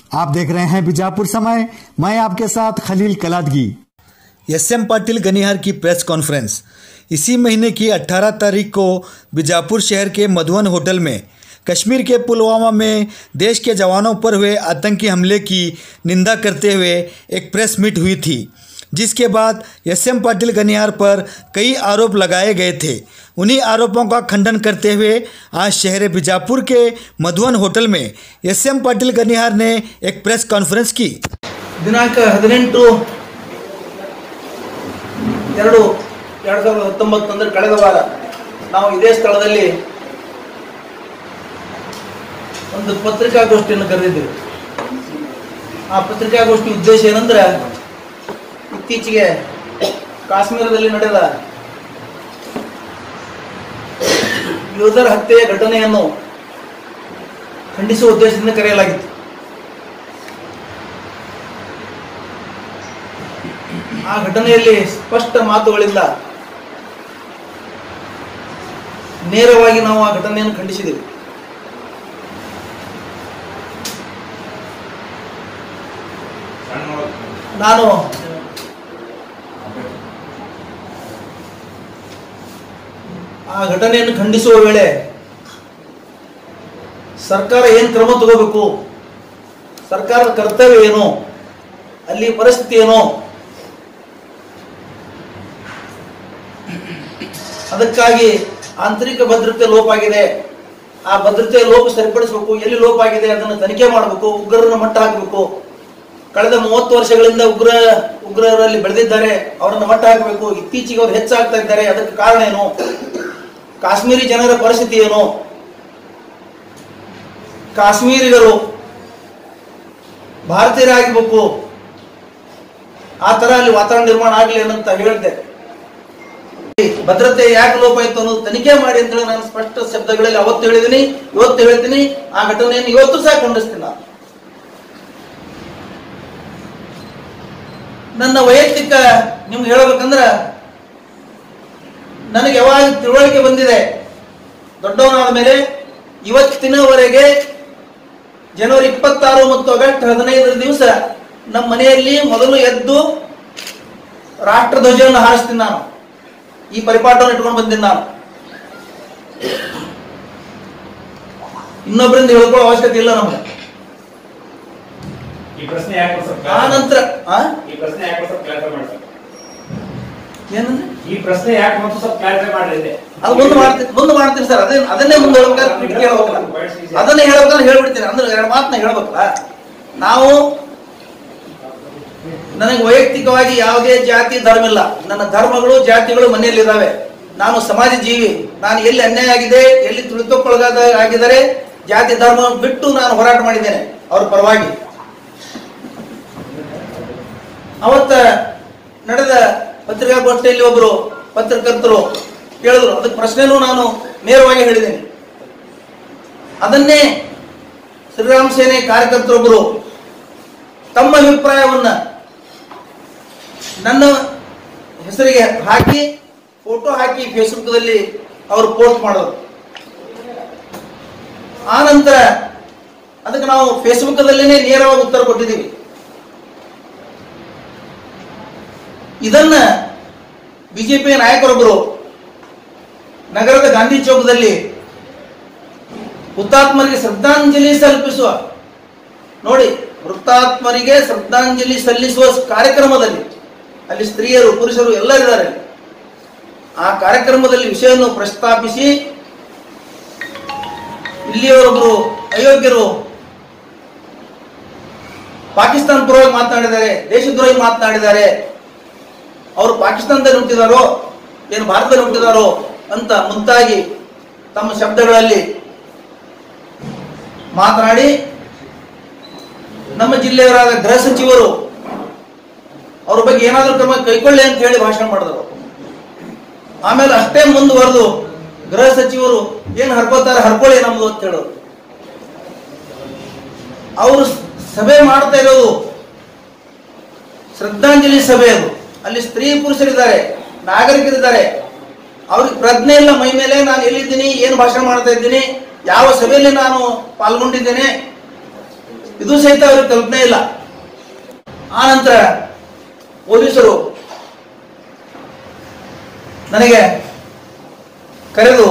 आप देख रहे हैं बीजापुर समय मैं आपके साथ खलील कलादगी एस एम पाटिल गनिहार की प्रेस कॉन्फ्रेंस इसी महीने की 18 तारीख को बीजापुर शहर के मधुवन होटल में कश्मीर के पुलवामा में देश के जवानों पर हुए आतंकी हमले की निंदा करते हुए एक प्रेस मीट हुई थी जिसके बाद एस एम पाटिल गनिहार पर कई आरोप लगाए गए थे उन्हीं आरोपों का खंडन करते हुए आज शहर बीजापुर के मधुवन होटल में एस एम पाटिल गनिहार ने एक प्रेस कॉन्फ्रेंस की ದಿನಾಂಕ ಹದಿನೆಂಟು ಎರಡು ಎರಡು ಸಾವಿರದ ಹತ್ತೊಂಬತ್ತು ಅಂದರೆ ಕಳೆದ ವಾರ ನಾವು ಇದೇ ಸ್ಥಳದಲ್ಲಿ ಒಂದು ಪತ್ರಿಕಾಗೋಷ್ಠಿಯನ್ನು ಕರೆದಿದ್ದೇವೆ ಆ ಪತ್ರಿಕಾಗೋಷ್ಠಿ ಉದ್ದೇಶ ಏನಂದ್ರೆ ಇತ್ತೀಚೆಗೆ ಕಾಶ್ಮೀರದಲ್ಲಿ ನಡೆದ ಯೋಧರ ಹತ್ಯೆಯ ಘಟನೆಯನ್ನು ಖಂಡಿಸುವ ಉದ್ದೇಶದಿಂದ ಕರೆಯಲಾಗಿತ್ತು ಆ ಘಟನೆಯಲ್ಲಿ ಸ್ಪಷ್ಟ ಮಾತುಗಳಿಂದ ನೇರವಾಗಿ ನಾವು ಆ ಘಟನೆಯನ್ನು ಖಂಡಿಸಿದೆವು ನಾನು ಆ ಘಟನೆಯನ್ನು ಖಂಡಿಸುವ ವೇಳೆ ಸರ್ಕಾರ ಏನು ಕ್ರಮ ತಗೋಬೇಕು ಸರ್ಕಾರದ ಕರ್ತವ್ಯ ಏನು ಅಲ್ಲಿ ಪರಿಸ್ಥಿತಿ ಏನು ಅದಕ್ಕಾಗಿ ಆಂತರಿಕ ಭದ್ರತೆ ಲೋಪ ಆಗಿದೆ ಆ ಭದ್ರತೆಯ ಲೋಪ ಸರಿಪಡಿಸಬೇಕು ಎಲ್ಲಿ ಲೋಪ ಆಗಿದೆ ಅದನ್ನು ತನಿಖೆ ಮಾಡಬೇಕು ಉಗ್ರರನ್ನು ಮಟ್ಟ ಹಾಕಬೇಕು ಕಳೆದ ಮೂವತ್ತು ವರ್ಷಗಳಿಂದ ಉಗ್ರ ಉಗ್ರರಲ್ಲಿ ಬೆಳೆದಿದ್ದಾರೆ ಅವರನ್ನು ಮಟ್ಟ ಹಾಕಬೇಕು ಇತ್ತೀಚೆಗೆ ಅವರು ಹೆಚ್ಚಾಗ್ತಾ ಇದ್ದಾರೆ ಅದಕ್ಕೆ ಕಾರಣ ಏನು ಕಾಶ್ಮೀರಿ ಜನರ ಪರಿಸ್ಥಿತಿ ಏನು ಕಾಶ್ಮೀರಿಗರು ಭಾರತೀಯರಾಗಬೇಕು ಆ ತರ ಅಲ್ಲಿ ವಾತಾವರಣ ನಿರ್ಮಾಣ ಆಗಲಿ ಅಂತ ಹೇಳಿದ್ದೆ ಭದ್ರತೆ ಯಾಕೆ ಲೋಪ ಇತ್ತು ಅನ್ನೋದು ತನಿಖೆ ಮಾಡಿ ಅಂತ ಹೇಳಿ ನಾನು ಸ್ಪಷ್ಟ ಶಬ್ದಗಳಲ್ಲಿ ಅವತ್ತು ಹೇಳಿದ್ದೀನಿ ಇವತ್ತು ಹೇಳ್ತೀನಿ ಆ ಘಟನೆಯನ್ನು ಇವತ್ತು ಸಹ ಖಂಡಿಸ್ತೀನಿ ನಾನು ನನ್ನ ವೈಯಕ್ತಿಕ ನಿಮ್ಗೆ ಹೇಳ್ಬೇಕಂದ್ರ ನನಗೆ ಯಾವಾಗ ತಿಳುವಳಿಕೆ ಬಂದಿದೆ ದೊಡ್ಡವನಾದ ಮೇಲೆ ಇವತ್ತಿನವರೆಗೆ ಜನವರಿ ಇಪ್ಪತ್ತಾರು ಮತ್ತು ಆಗಸ್ಟ್ ಹದಿನೈದರ ದಿವಸ ನಮ್ಮ ಮನೆಯಲ್ಲಿ ಮೊದಲು ಎದ್ದು ರಾಷ್ಟ್ರಧ್ವಜವನ್ನು ಹಾರಿಸ್ತೀನಿ ನಾನು ಈ ಪರಿಪಾಠವನ್ನು ಇಟ್ಕೊಂಡು ಬಂದಿದ್ದೀನಿ ನಾನು ಇನ್ನೊಬ್ಬರಿಂದ ಹೇಳ್ಕೊಳ್ಳೋ ಅವಶ್ಯಕತೆ ಇಲ್ಲ ನಮ್ಗೆ ಈ ಪ್ರಶ್ನೆ ಯಾಕೆ ಸರ್ ಆ ನಂತರ ಆ ಈ ಪ್ರಶ್ನೆ ಯಾಕೆ ಸ್ವಲ್ಪ ಕ್ಲಾರಿಫೈ ಮಾಡಿ ಸರ್ ಏನಂದ್ರೆ ಈ ಪ್ರಶ್ನೆ ಯಾಕೆ ಮತ್ತು ಸ್ವಲ್ಪ ಕ್ಲಾರಿಫೈ ಮಾಡ್ರಿ ಇದೆ ಅದು ಮುಂದೆ ಮಾಡ್ತೀನಿ ಮುಂದೆ ಮಾಡ್ತೀನಿ ಸರ್ ಅದೇ ಅದನ್ನೇ ಮುಂದೆ ಹೇಳ್ಬೇಕಾದ್ರೆ ಬಿಟ್ಟು ಕೇಳ್ಬೇಕಲ್ಲ ಅದನ್ನೇ ಹೇಳ್ಬೇಕಂದ್ರೆ ಹೇಳ್ಬಿಡ್ತೀನಿ ಅಂದ್ರೆ ಎರಡು ಮಾತನ್ನ ಹೇಳ್ಬೇಕಲ್ಲ ನಾವು ನನಗೆ ವೈಯಕ್ತಿಕವಾಗಿ ಯಾವುದೇ ಜಾತಿ ಧರ್ಮ ಇಲ್ಲ ನನ್ನ ಧರ್ಮಗಳು ಜಾತಿಗಳು ಮನೆಯಲ್ಲಿದ್ದಾವೆ ನಾನು ಸಮಾಜ ಜೀವಿ ನಾನು ಎಲ್ಲಿ ಅನ್ಯಾಯ ಆಗಿದೆ ಎಲ್ಲಿ ತುಳಿತಕ್ಕೊಳಗಾದ ಆಗಿದ್ದಾರೆ ಜಾತಿ ಧರ್ಮ ಬಿಟ್ಟು ನಾನು ಹೋರಾಟ ಮಾಡಿದ್ದೇನೆ ಅವ್ರ ಪರವಾಗಿ ಅವತ್ತ ನಡೆದ ಪತ್ರಿಕಾಗೋಷ್ಠಿಯಲ್ಲಿ ಒಬ್ಬರು ಪತ್ರಕರ್ತರು ಕೇಳಿದ್ರು ಅದಕ್ಕೆ ಪ್ರಶ್ನೆನೂ ನಾನು ನೇರವಾಗಿ ಹೇಳಿದ್ದೇನೆ ಅದನ್ನೇ ಶ್ರೀರಾಮ್ ಸೇನೆ ಕಾರ್ಯಕರ್ತರೊಬ್ಬರು ತಮ್ಮ ಅಭಿಪ್ರಾಯವನ್ನ ನನ್ನ ಹೆಸರಿಗೆ ಹಾಕಿ ಫೋಟೋ ಹಾಕಿ ಫೇಸ್ಬುಕ್ದಲ್ಲಿ ಅವರು ಪೋಸ್ಟ್ ಮಾಡೋರು ಆ ನಂತರ ಅದಕ್ಕೆ ನಾವು ಫೇಸ್ಬುಕ್ದಲ್ಲೇ ನೇರವಾಗಿ ಉತ್ತರ ಕೊಟ್ಟಿದ್ದೀವಿ ಇದನ್ನ ಬಿಜೆಪಿಯ ನಾಯಕರೊಬ್ಬರು ನಗರದ ಗಾಂಧಿ ಚೌಕದಲ್ಲಿ ಹುತಾತ್ಮರಿಗೆ ಶ್ರದ್ಧಾಂಜಲಿ ಸಲ್ಲಿಸುವ ನೋಡಿ ಹುತಾತ್ಮರಿಗೆ ಶ್ರದ್ಧಾಂಜಲಿ ಸಲ್ಲಿಸುವ ಕಾರ್ಯಕ್ರಮದಲ್ಲಿ ಅಲ್ಲಿ ಸ್ತ್ರೀಯರು ಪುರುಷರು ಎಲ್ಲರಿದ್ದಾರೆ ಆ ಕಾರ್ಯಕ್ರಮದಲ್ಲಿ ವಿಷಯವನ್ನು ಪ್ರಸ್ತಾಪಿಸಿ ಇಲ್ಲಿಯವರೊಬ್ಬರು ಅಯೋಗ್ಯರು ಪಾಕಿಸ್ತಾನ ಪರವಾಗಿ ಮಾತನಾಡಿದ್ದಾರೆ ದೇಶದ್ರೋಹಿ ಮಾತನಾಡಿದ್ದಾರೆ ಅವರು ಪಾಕಿಸ್ತಾನದಲ್ಲಿ ಹುಟ್ಟಿದಾರೋ ಏನು ಭಾರತದಲ್ಲಿ ಹುಟ್ಟಿದಾರೋ ಅಂತ ಮುಂತಾಗಿ ತಮ್ಮ ಶಬ್ದಗಳಲ್ಲಿ ಮಾತನಾಡಿ ನಮ್ಮ ಜಿಲ್ಲೆಯವರಾದ ಗೃಹ ಸಚಿವರು ಅವ್ರ ಬಗ್ಗೆ ಏನಾದರೂ ಕ್ರಮ ಕೈಗೊಳ್ಳಿ ಅಂತ ಹೇಳಿ ಭಾಷಣ ಮಾಡಿದರು ಆಮೇಲೆ ಅಷ್ಟೇ ಮುಂದುವರೆದು ಗೃಹ ಸಚಿವರು ಏನು ಹರ್ಕೋತಾರೆ ಹರ್ಕೊಳ್ಳಿ ನಮ್ದು ಅಂತ ಹೇಳೋರು ಅವರು ಸಭೆ ಮಾಡ್ತಾ ಇರೋದು ಶ್ರದ್ಧಾಂಜಲಿ ಸಭೆ ಅದು ಅಲ್ಲಿ ಸ್ತ್ರೀ ಪುರುಷರಿದ್ದಾರೆ ನಾಗರಿಕರಿದ್ದಾರೆ ಅವ್ರಿಗೆ ಪ್ರಜ್ಞೆ ಇಲ್ಲ ಮೈ ಮೇಲೆ ನಾನು ಎಲ್ಲಿದ್ದೀನಿ ಏನು ಭಾಷಣ ಮಾಡ್ತಾ ಇದ್ದೀನಿ ಯಾವ ಸಭೆಯಲ್ಲಿ ನಾನು ಪಾಲ್ಗೊಂಡಿದ್ದೇನೆ ಇದು ಸಹಿತ ಅವ್ರಿಗೆ ಕಲ್ಪನೆ ಇಲ್ಲ ಆ ನಂತರ ಪೊಲೀಸರು ನನಗೆ ಕರೆದು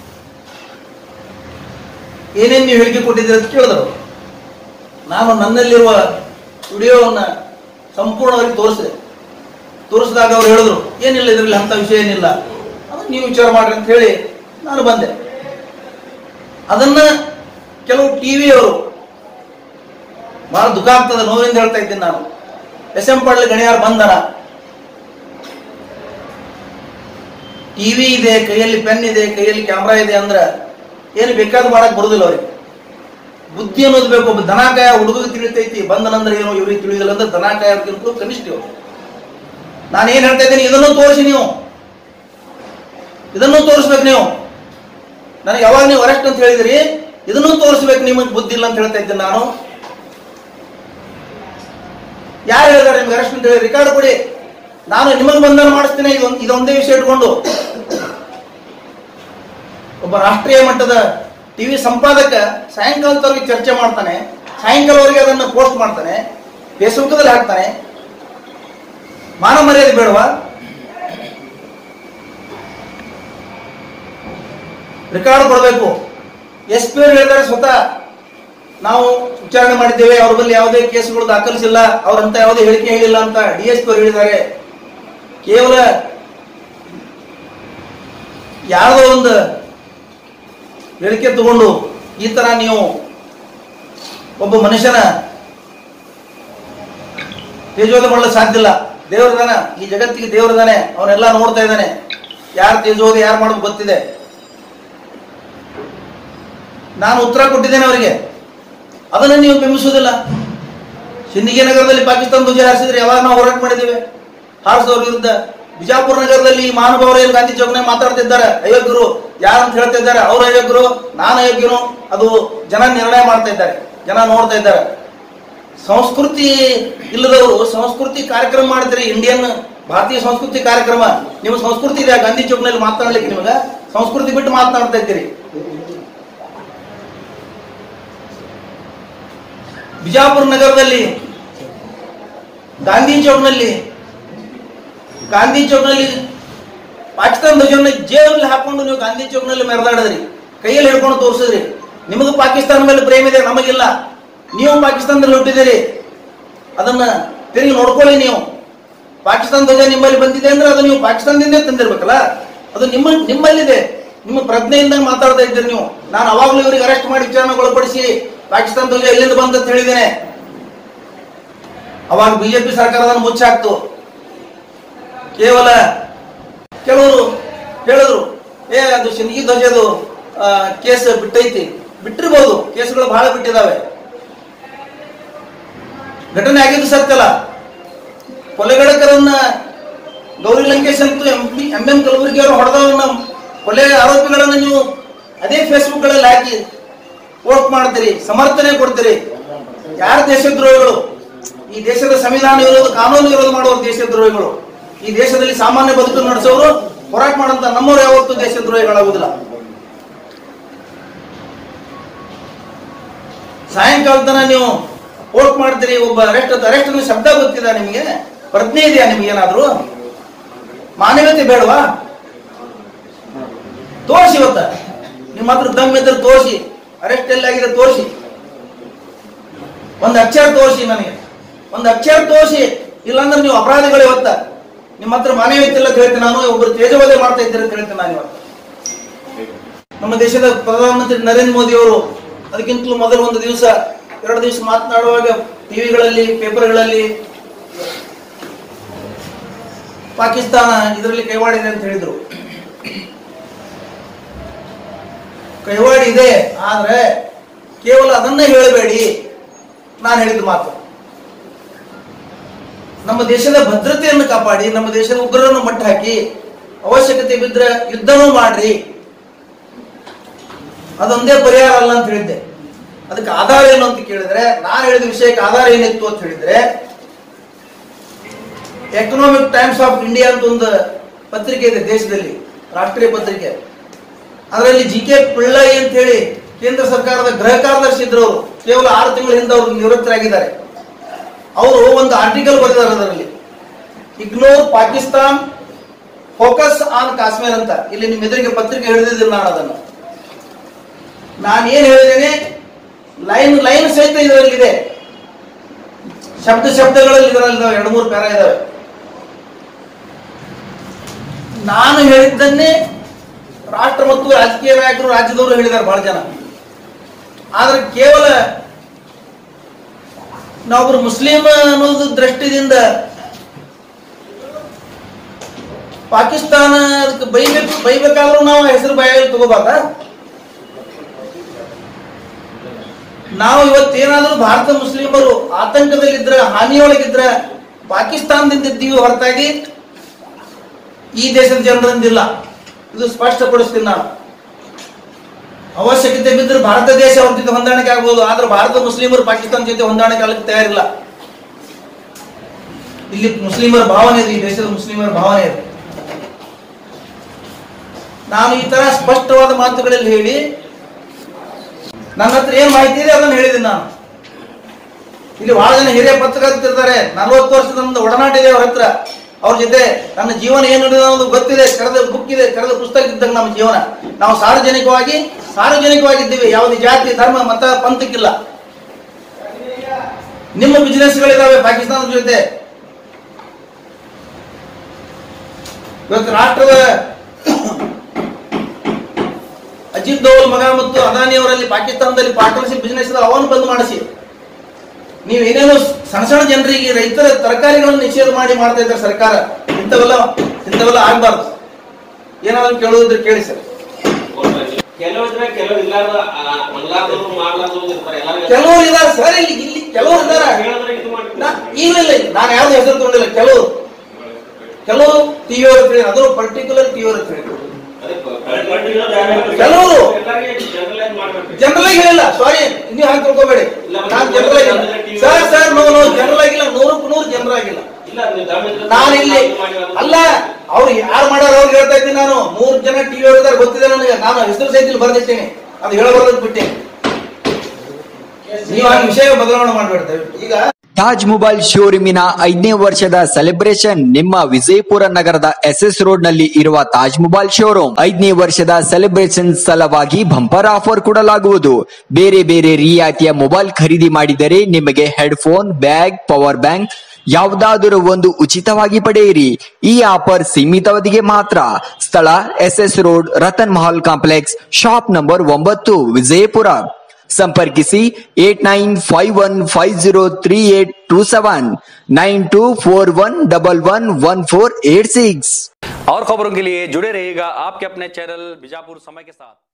ಏನೇನು ನೀವು ಹೇಳಿಕೆ ಕೊಟ್ಟಿದ್ದೀರಿ ಅಂತ ಕೇಳಿದರು ನಾನು ನನ್ನಲ್ಲಿರುವ ವಿಡಿಯೋವನ್ನು ಸಂಪೂರ್ಣವಾಗಿ ತೋರಿಸಿದೆ ತೋರಿಸಿದಾಗ ಅವ್ರು ಹೇಳಿದ್ರು ಏನಿಲ್ಲ ಇದರಲ್ಲಿ ಅಂಥ ವಿಷಯ ಏನಿಲ್ಲ ಅದನ್ನು ನೀವು ವಿಚಾರ ಮಾಡ್ರಿ ಅಂತ ಹೇಳಿ ನಾನು ಬಂದೆ ಅದನ್ನ ಕೆಲವು ಟಿವಿಯವರು ಬಹಳ ದುಃಖ ಆಗ್ತದೆ ನೋವಿಂದ ಹೇಳ್ತಾ ಇದ್ದೀನಿ ನಾನು ಎಸ್ ಎಂ ಪಾಟೀಲ್ ಗಣಿಯಾರ್ ಬಂದನ ಟಿವಿ ಇದೆ ಕೈಯಲ್ಲಿ ಪೆನ್ ಇದೆ ಕೈಯಲ್ಲಿ ಕ್ಯಾಮ್ರಾ ಇದೆ ಅಂದ್ರೆ ಏನು ಬೇಕಾದ್ರೂ ಮಾಡಕ್ ಬರುದಿಲ್ಲ ಅವ್ರಿಗೆ ಬುದ್ಧಿ ಅನ್ನೋದು ಬೇಕು ಒಬ್ಬ ದನಕಾಯ ಹುಡುಗಿಗೆ ತಿಳಿತೈತಿ ಬಂದನಂದ್ರೆ ಏನು ಇವ್ರಿಗೆ ತಿಳಿದಿಲ್ಲ ಅಂದ್ರೆ ದನಕಾಯಕ್ಕಿಂತಲೂ ಕನಿಷ್ಠ ಇವ್ರು ನಾನು ಏನ್ ಹೇಳ್ತಾ ಇದ್ದೀನಿ ಇದನ್ನು ತೋರಿಸಿ ನೀವು ಇದನ್ನು ತೋರಿಸ್ಬೇಕು ನೀವು ನನಗೆ ಯಾವಾಗ ನೀವು ಅರೆಸ್ಟ್ ಅಂತ ಹೇಳಿದ್ರಿ ಇದನ್ನು ತೋರಿಸ್ಬೇಕು ನಿಮಗೆ ಬುದ್ಧಿ ಇಲ್ಲ ಅಂತ ಹೇಳ್ತಾ ಇದ್ದೀನಿ ನಾನು ಯಾರು ಹೇಳಿದಾರೆ ನಿಮ್ಗೆ ಅರೆಸ್ಟ್ ಅಂತ ಹೇಳಿ ರಿಕಾರ್ಡ್ ಕೊಡಿ ನಾನು ನಿಮಗೆ ಬಂಧನ ಮಾಡಿಸ್ತೇನೆ ಇದೊಂದು ಇದೊಂದೇ ವಿಷಯ ಇಟ್ಕೊಂಡು ಒಬ್ಬ ರಾಷ್ಟ್ರೀಯ ಮಟ್ಟದ ಟಿವಿ ಸಂಪಾದಕ ಸಾಯಂಕಾಲದವರೆಗೆ ಚರ್ಚೆ ಮಾಡ್ತಾನೆ ಸಾಯಂಕಾಲವರೆಗೆ ಅದನ್ನು ಪೋಸ್ಟ್ ಮಾಡ್ತಾನೆ ಫೇಸ್ಬುಕ್ದಲ್ಲಿ ಹಾಕ್ತಾನೆ ಮಾನ ಮರ್ಯಾದೆ ಬೇಡವಾ ರೆಕಾರ್ಡ್ ಕೊಡಬೇಕು ಎಸ್ ಪಿ ಅವರು ಹೇಳಿದ್ದಾರೆ ಸ್ವತಃ ನಾವು ವಿಚಾರಣೆ ಮಾಡಿದ್ದೇವೆ ಅವ್ರ ಬಳಿ ಯಾವುದೇ ಕೇಸುಗಳು ದಾಖಲಿಸಿಲ್ಲ ಅವರಂತ ಯಾವುದೇ ಹೇಳಿಕೆ ಹೇಳಿಲ್ಲ ಅಂತ ಡಿ ಎಸ್ ಪಿ ಅವರು ಹೇಳಿದ್ದಾರೆ ಕೇವಲ ಯಾವುದೋ ಒಂದು ಹೇಳಿಕೆ ತಗೊಂಡು ಈ ತರ ನೀವು ಒಬ್ಬ ಮನುಷ್ಯನ ತೇಜೋದ ಮಾಡಲು ಸಾಧ್ಯ ಇಲ್ಲ ದೇವರದಾನ ಈ ಜಗತ್ತಿಗೆ ದೇವರದಾನೆ ಅವನೆಲ್ಲ ನೋಡ್ತಾ ಇದ್ದಾನೆ ಯಾರು ತೇಜೋದ ಯಾರು ಮಾಡೋದು ಗೊತ್ತಿದೆ ನಾನು ಉತ್ತರ ಕೊಟ್ಟಿದ್ದೇನೆ ಅವರಿಗೆ ಅದನ್ನು ನೀವು ಬಿಂಬಿಸುವುದಿಲ್ಲ ಸಿಂಧಿಗೆ ನಗರದಲ್ಲಿ ಪಾಕಿಸ್ತಾನ ಧ್ವಜ ಹಾರಿಸಿದ್ರೆ ಯಾವಾಗ ನಾವು ಹೋರಾಟ ಮಾಡಿದ್ದೇವೆ ಹಾರಿಸೋರ ವಿರುದ್ಧ ಬಿಜಾಪುರ ನಗರದಲ್ಲಿ ಈ ಮಹಾನುಭಾವರು ಏನು ಗಾಂಧಿ ಚೌಕ್ನಾಗ ಮಾತಾಡ್ತಿದ್ದಾರೆ ಅಯೋಗ್ಯರು ಯಾರು ಅಂತ ಹೇಳ್ತಾ ಇದ್ದಾರೆ ಅವ್ರು ಅಯೋಗ್ಯರು ನಾನು ಅಯೋಗ್ಯನು ಅದು ಜನ ನಿರ್ಣಯ ಮಾಡ್ತಾ ಇದ್ದಾರೆ ಜನ ನೋಡ್ತಾ ಇದ್ದಾರೆ ಸಂಸ್ಕೃತಿ ಇಲ್ಲದವರು ಸಂಸ್ಕೃತಿ ಕಾರ್ಯಕ್ರಮ ಮಾಡಿದ್ರಿ ಇಂಡಿಯನ್ ಭಾರತೀಯ ಸಂಸ್ಕೃತಿ ಕಾರ್ಯಕ್ರಮ ನಿಮ್ಮ ಸಂಸ್ಕೃತಿ ಇದೆ ಗಾಂಧಿ ಚೌಕ್ನಲ್ಲಿ ಮಾತನಾಡ್ಲಿಕ್ಕೆ ನಿಮಗೆ ಸಂಸ್ಕೃತಿ ಬಿಟ್ಟು ಮಾತನಾಡ್ತಾ ಇದ್ದೀರಿ ಬಿಜಾಪುರ ನಗರದಲ್ಲಿ ಗಾಂಧಿ ಚೌಕ್ನಲ್ಲಿ ಗಾಂಧಿ ಚೌಕ್ನಲ್ಲಿ ಪಾಕಿಸ್ತಾನ ಧ್ವಜವನ್ನು ಜೇಬಲ್ಲಿ ಹಾಕೊಂಡು ನೀವು ಗಾಂಧಿ ಚೌಕ್ನಲ್ಲಿ ಮೆರೆದಾಡಿದ್ರಿ ಕೈಯಲ್ಲಿ ಹಿಡ್ಕೊಂಡು ತೋರಿಸಿದ್ರಿ ನಿಮಗೆ ಪಾಕಿಸ್ತಾನ ಮೇಲೆ ಪ್ರೇಮ ಇದೆ ನಮಗಿಲ್ಲ ನೀವು ಪಾಕಿಸ್ತಾನದಲ್ಲಿ ಹುಟ್ಟಿದಿರಿ ಅದನ್ನ ತಿರುಗಿ ನೋಡ್ಕೊಳ್ಳಿ ನೀವು ಪಾಕಿಸ್ತಾನ ಧ್ವಜ ನಿಮ್ಮಲ್ಲಿ ಬಂದಿದೆ ಅಂದ್ರೆ ಅದು ನೀವು ಪಾಕಿಸ್ತಾನದಿಂದ ತಂದಿರ್ಬೇಕಲ್ಲ ಅದು ನಿಮ್ಮ ನಿಮ್ಮಲ್ಲಿದೆ ನಿಮ್ಮ ಪ್ರಜ್ಞೆಯಿಂದ ಮಾತಾಡ್ತಾ ಇದ್ದೀರಿ ನೀವು ನಾನು ಅವಾಗಲೂ ಇವರಿಗೆ ಅರೆಸ್ಟ್ ಮಾಡಿ ವಿಚಾರಣೆಗೊಳಪಡಿಸಿ ಪಾಕಿಸ್ತಾನ ಧ್ವಜ ಎಲ್ಲಿಂದ ಬಂತ ಹೇಳಿದ್ದೇನೆ ಅವಾಗ ಬಿಜೆಪಿ ಸರ್ಕಾರ ಅದನ್ನು ಮುಚ್ಚಾಕ್ತು ಕೇವಲ ಕೆಲವರು ಹೇಳಿದ್ರು ಏ ಅದು ಶಿಂದಗಿ ಧ್ವಜದು ಆ, ಕೇಸ್ ಬಿಟ್ಟೈತಿ ಬಿಟ್ಟಿರ್ಬೋದು ಕೇಸ್ಗಳು ಬಹಳ ಬಿಟ್ಟಿದಾವೆ ಘಟನೆ ಆಗಿದ್ದು ಸತ್ಯಲ್ಲ ಕೊಲೆಗಡಕರನ್ನ ಗೌರಿ ಲಂಕೇಶ್ ಅಂತೂ M P M M Kalburgi ಅವರು ಹೊಡೆದವನ್ನ ಕೊಲೆ ಆರೋಪಿಗಳನ್ನ ನೀವು ಅದೇ ಫೇಸ್ಬುಕ್ಗಳಲ್ಲಿ ಹಾಕಿ ಪೋಸ್ಟ್ ಮಾಡ್ತೀರಿ ಸಮರ್ಥನೆ ಕೊಡ್ತೀರಿ ಯಾರ ದೇಶದ್ರೋಹಿಗಳು ಈ ದೇಶದ ಸಂವಿಧಾನ ವಿರೋಧ ಕಾನೂನು ವಿರೋಧ ಮಾಡುವ ದೇಶದ್ರೋಹಿಗಳು ಈ ದೇಶದಲ್ಲಿ ಸಾಮಾನ್ಯ ಬದುಕು ನಡೆಸೋರು ಹೋರಾಟ ಮಾಡಂತ ನಮ್ಮವರು ಯಾವತ್ತೂ ದೇಶದ್ರೋಹಿಗಳಾಗುವುದಿಲ್ಲ ಸಾಯಂಕಾಲ ತನ ನೀವು ಪೋಸ್ಟ್ ಮಾಡ್ತೀರಿ ಒಬ್ಬ ಅರೆಸ್ಟ್ ಅರೆಸ್ಟ್ ಅನ್ನೋ ಶಬ್ದ ಗೊತ್ತಿದೆ ನಿಮಗೆ ಪ್ರಜ್ಞೆ ಇದೆಯಾ ನಿಮ್ಗೆ ಏನಾದ್ರು ಮಾನವೀಯತೆ ಬೇಡವಾ ತೋರಿಸಿ ಇವತ್ತ ನಿಮ್ಮ ಹತ್ರ ದಮ್ ಇದ್ರೆ ತೋರಿಸಿ ಅರೆಸ್ಟ್ ಎಲ್ಲಾಗಿದೆ ತೋರಿಸಿ ಒಂದು ಅಕ್ಷರ ತೋರಿಸಿ ನನಗೆ ಒಂದು ಅಕ್ಷರ ತೋರಿಸಿ ಇಲ್ಲಾಂದ್ರೆ ನೀವು ಅಪರಾಧಿಗಳು ಇವತ್ತ ನಿಮ್ಮ ಹತ್ರ ಮಾನವೀಯತೆ ಇಲ್ಲ ಅಂತ ಹೇಳ್ತೀನಿ ನಾನು ಒಬ್ಬರು ತೇಜವಧೆ ಮಾಡ್ತಾ ಇದ್ದೀರಿ ಅಂತ ಹೇಳ್ತೀನಿ ನಾನು ಇವತ್ತು ನಮ್ಮ ದೇಶದ ಪ್ರಧಾನಮಂತ್ರಿ ನರೇಂದ್ರ ಮೋದಿ ಅವರು ಅದಕ್ಕಿಂತಲೂ ಮೊದಲು ಒಂದು ದಿವಸ ಎರಡು ದಿವಸ ಮಾತನಾಡುವಾಗ ಟಿವಿಗಳಲ್ಲಿ ಪೇಪರ್ಗಳಲ್ಲಿ ಪಾಕಿಸ್ತಾನ ಇದರಲ್ಲಿ ಕೈವಾಡಿದೆ ಅಂತ ಹೇಳಿದ್ರು ಕೈವಾಡಿ ಇದೆ ಆದ್ರೆ ಕೇವಲ ಅದನ್ನೇ ಹೇಳಬೇಡಿ ನಾನು ಹೇಳಿದ ಮಾತು ನಮ್ಮ ದೇಶದ ಭದ್ರತೆಯನ್ನು ಕಾಪಾಡಿ ನಮ್ಮ ದೇಶದ ಉಗ್ರರನ್ನು ಮಟ್ಟ ಹಾಕಿ ಅವಶ್ಯಕತೆ ಬಿದ್ದರೆ ಯುದ್ಧನೂ ಮಾಡ್ರಿ ಅದೊಂದೇ ಪರಿಹಾರ ಅಲ್ಲ ಅಂತ ಹೇಳಿದ್ದೆ ಅದಕ್ಕೆ ಆಧಾರ ಏನು ಅಂತ ಕೇಳಿದ್ರೆ ನಾನು ಹೇಳಿದ ವಿಷಯಕ್ಕೆ ಆಧಾರ ಏನಿತ್ತು ಅಂತ ಹೇಳಿದ್ರೆ ಎಕನಾಮಿಕ್ ಟೈಮ್ಸ್ ಆಫ್ ಇಂಡಿಯಾ ಅಂತ ಒಂದು ಪತ್ರಿಕೆ ಇದೆ ದೇಶದಲ್ಲಿ ರಾಷ್ಟ್ರೀಯ ಪತ್ರಿಕೆ ಅದರಲ್ಲಿ ಜಿ ಕೆ ಪಿಳ್ಳೈ ಅಂತ ಹೇಳಿ ಕೇಂದ್ರ ಸರ್ಕಾರದ ಗೃಹ ಕಾರ್ಯದರ್ಶಿ ಇದ್ರು ಅವರು ಕೇವಲ ಆರು ತಿಂಗಳ ಹಿಂದೆ ಅವರು ನಿವೃತ್ತರಾಗಿದ್ದಾರೆ ಅವರು ಒಂದು ಆರ್ಟಿಕಲ್ ಬರೆದಿದ್ದಾರೆ ಅದರಲ್ಲಿ ignore Pakistan focus on Kashmir ಅಂತ ಇಲ್ಲಿ ನಿಮ್ಮ ಎದುರಿಗೆ ಪತ್ರಿಕೆ ಹಿಡಿದಿದ್ದೀನಿ ನಾನು ಅದನ್ನು ನಾನು ಏನ್ ಹೇಳಿದ್ದೇನೆ ಲೈನ್ ಲೈನ್ ಸಹಿತ ಇದರಲ್ಲಿದೆ ಶಬ್ದ ಶಬ್ದಗಳಲ್ಲಿ ಇದರಲ್ಲಿ ಇದಾವೆ ಎರಡು ಮೂರು ಪ್ಯಾರ ಇದಾವೆ ನಾನು ಹೇಳಿದ್ದನ್ನೇ ರಾಷ್ಟ್ರ ಮತ್ತು ರಾಜಕೀಯ ನಾಯಕರು ರಾಜ್ಯದವರು ಹೇಳಿದ್ದಾರೆ ಬಹಳ ಜನ ಆದ್ರೆ ಕೇವಲ ನಾವೊಬ್ರು ಮುಸ್ಲಿಂ ಅನ್ನೋದು ದೃಷ್ಟಿದಿಂದ ಪಾಕಿಸ್ತಾನ ಅದಕ್ಕೆ ಬೈಬೇಕು ಬೈಬೇಕಾದ್ರೂ ನಾವು ಹೆಸರು ಬಾಯಲ್ಲಿ ತಗೋಬಾರ್ದ ನಾವು ಇವತ್ತೇನಾದ್ರೂ ಭಾರತ ಮುಸ್ಲಿಮರು ಆತಂಕದಲ್ಲಿದ್ರ ಹಾನಿಯೊಳಗಿದ್ರ ಪಾಕಿಸ್ತಾನದಿಂದ ಇದ್ದೀವಿ ಹೊರತಾಗಿ ಈ ದೇಶದ ಜನರಿಂದಿಲ್ಲ ಇದು ಸ್ಪಷ್ಟಪಡಿಸ್ತೀನಿ ನಾನು ಅವಶ್ಯಕತೆ ಬಿದ್ದರೆ ಭಾರತ ದೇಶ ಅವ್ರ ಜೊತೆ ಹೊಂದಾಣಿಕೆ ಆಗ್ಬೋದು ಆದ್ರೆ ಭಾರತ ಮುಸ್ಲಿಮರು ಪಾಕಿಸ್ತಾನ ಜೊತೆ ಹೊಂದಾಣಿಕೆ ಆಗಲಿಕ್ಕೆ ತಯಾರಿಲ್ಲ ಇಲ್ಲಿ ಮುಸ್ಲಿಮರ ಭಾವನೆ ಇದೆ ಈ ದೇಶದ ಮುಸ್ಲಿಮರ ಭಾವನೆ ಇದೆ ನಾನು ಈ ತರ ಸ್ಪಷ್ಟವಾದ ಮಾತುಗಳಲ್ಲಿ ಹೇಳಿ ನನ್ನ ಹತ್ರ ಏನ್ ಮಾಹಿತಿ ಇದೆ ಅದನ್ನು ಹೇಳಿದ್ದೀನಿ ನಾನು ಇಲ್ಲಿ ಬಹಳ ಜನ ಹಿರಿಯ ಪತ್ರಕರ್ತಿರ್ತಾರೆ ನಲವತ್ತು ವರ್ಷದ ಒಂದು ಒಡನಾಟ ಇದೆ ಅವ್ರ ಹತ್ರ ಅವ್ರ ಜೊತೆ ನನ್ನ ಜೀವನ ಏನು ಇದೆ ಅನ್ನೋದು ಗೊತ್ತಿದೆ ಕರೆದ ಬುಕ್ ಇದೆ ಕರೆದ ಪುಸ್ತಕ ಇದ್ದಂಗೆ ನಮ್ಮ ಜೀವನ ನಾವು ಸಾರ್ವಜನಿಕವಾಗಿ ಸಾರ್ವಜನಿಕವಾಗಿದ್ದೀವಿ ಯಾವುದೇ ಜಾತಿ ಧರ್ಮ ಮತ ಪಂಥಕ್ಕಿಲ್ಲ ನಿಮ್ಮ ಬಿಸ್ನೆಸ್ಗಳಿದಾವೆ ಪಾಕಿಸ್ತಾನದ ಜೊತೆ ಇವತ್ತು ರಾಷ್ಟ್ರದ ಅಜಿತ್ ದೋವಲ್ ಮಗ ಮತ್ತು ಅದಾನಿ ಅವರಲ್ಲಿ ಪಾಕಿಸ್ತಾನದಲ್ಲಿ ಪಾರ್ಟ್ನರ್ಶಿಪ್ ಬಿಸ್ನೆಸ್ ಅವನ್ನು ಬಂದ್ ಮಾಡಿಸಿ ನೀವು ಏನೇನೋ ಸಣ್ಣ ಸಣ್ಣ ಜನರಿಗೆ ರೈತರ ತರಕಾರಿಗಳನ್ನು ನಿಷೇಧ ಮಾಡಿ ಮಾಡ್ತಾ ಇದ್ದಾರೆ ಸರ್ಕಾರ ಇಂಥವೆಲ್ಲ ಇಂಥವೆಲ್ಲ ಆಗ್ಬಾರ್ದು ಏನಾದ್ರು ಕೇಳೋದಿದ್ರೆ ಕೇಳಿ ಸರ್ ಕೆಲವಿದ್ರೆ ಕೆಲವು ಇಲ್ಲಾರ್ದ ಮಲ್ಲಾರ್ದವ್ರು ಮಾಡ್ಲಾರ್ದವ್ರು ಇರ್ತಾರೆ ಎಲ್ಲರಿಗೂ ಕೆಲವರು ಇದಾರೆ ಸರ್ ಇಲ್ಲಿ ಇಲ್ಲಿ ಕೆಲವರು ಇದಾರೆ ಹೇಳಿದ್ರೆ ಇದು ಮಾಡ್ತೀವಿ ನಾ- ಇಲ್ಲ ಇಲ್ಲ ಇಲ್ಲ. ನಾನು ಯಾವ್ದು ಹೆಸರು ತಗೊಂಡಿಲ್ಲ ಕೆಲವರು ಕೆಲವರು ಟಿವಿ ಅವ್ರ ಹತ್ರ ಹೇಳಿ ಅದು ಪರ್ಟಿಕ್ಯುಲರ್ ಟಿವಿ ಅವ್ರ ಹತ್ರ ಹೇಳಿ ಅದೇ ಪ- particular ಜಾಗದಲ್ಲಿ ಕೆಲವರು. ಎಲ್ಲರಿಗೆ generalize ಮಾಡ್ಬೇಕು. ಜನರಲ್ ಹೇಳಿಲ್ಲ ಸಾರಿ ನೀವು ಹಾಗೆ ತಿಳ್ಕೊಬೇಡಿ ಇಲ್ಲ, ಮತ್ತೆ ನಾನು ಜನರಲ್ ಆಗಿಲ್ಲ TV sir sir no no general ಆಗಿಲ್ಲ ನೂರಕ್ಕೂ ನೂರು ಜನರಲ್ ಆಗಿಲ್ಲ ಇಲ್ಲ ನೀವು ದಮ್ ಇದ್ರೆ ನಾನು ಇಲ್ಲಿ ಅದು ಮಾಡಿ ಅದು ಅಲ್ಲ ಅವ್ರು ಯಾರು ಮಾಡ್ಯಾರ ಅವ್ರಿಗೆ ಹೇಳ್ತಾ ಇದ್ದೀನಿ ನಾನು ಮೂರು ಜನ ಟಿವಿ ಅವ್ರಿದ್ದಾರೆ ಗೊತ್ತಿದೆ ನನಗೆ ನಾನು ಹೆಸರು ಸಹಿತ ಇಲ್ಲಿ ಬರ್ದಿರ್ತೀನಿ ಅದು ಹೇಳಬಾರ್ದು ಬಿಟ್ಟೆ ನೀವು ಆ ವಿಷಯ ಬದಲಾವಣೆ ಮಾಡ್ಬೇಡ್ತೇವೆ ಈಗ ತಾಜ್ ಮೊಬೈಲ್ ಶೋರೂಮಿನ ಐದನೇ ವರ್ಷದ ಸೆಲೆಬ್ರೇಷನ್ ನಿಮ್ಮ ವಿಜಯಪುರ ನಗರದ ಎಸ್ ಎಸ್ ರೋಡ್ ನಲ್ಲಿ ಇರುವ ತಾಜ್ ಮೊಬೈಲ್ ಶೋರೂಮ್ ಐದನೇ ವರ್ಷದ ಸೆಲೆಬ್ರೇಷನ್ ಸಲುವಾಗಿ ಬಂಪರ್ ಆಫರ್ ಕೊಡಲಾಗುವುದು ಬೇರೆ ಬೇರೆ ರಿಯಾಯಿತಿಯ ಮೊಬೈಲ್ ಖರೀದಿ ಮಾಡಿದರೆ ನಿಮಗೆ ಹೆಡ್ಫೋನ್ ಬ್ಯಾಗ್ ಪವರ್ ಬ್ಯಾಂಕ್ ಯಾವುದಾದರೂ ಒಂದು ಉಚಿತವಾಗಿ ಪಡೆಯಿರಿ ಈ ಆಫರ್ ಸೀಮಿತಾವಧಿಗೆ ಮಾತ್ರ ಸ್ಥಳ S S road Ratan Mahal complex shop number ಒಂಬತ್ತು ವಿಜಯಪುರ ಸಂಪರ್ಕಿಸಿ eight nine five one five zero three eight two seven nine two four one double one one four eight six और खबरों के लिए जुड़े रहिएगा आपके अपने चैनल बीजापुर समय के साथ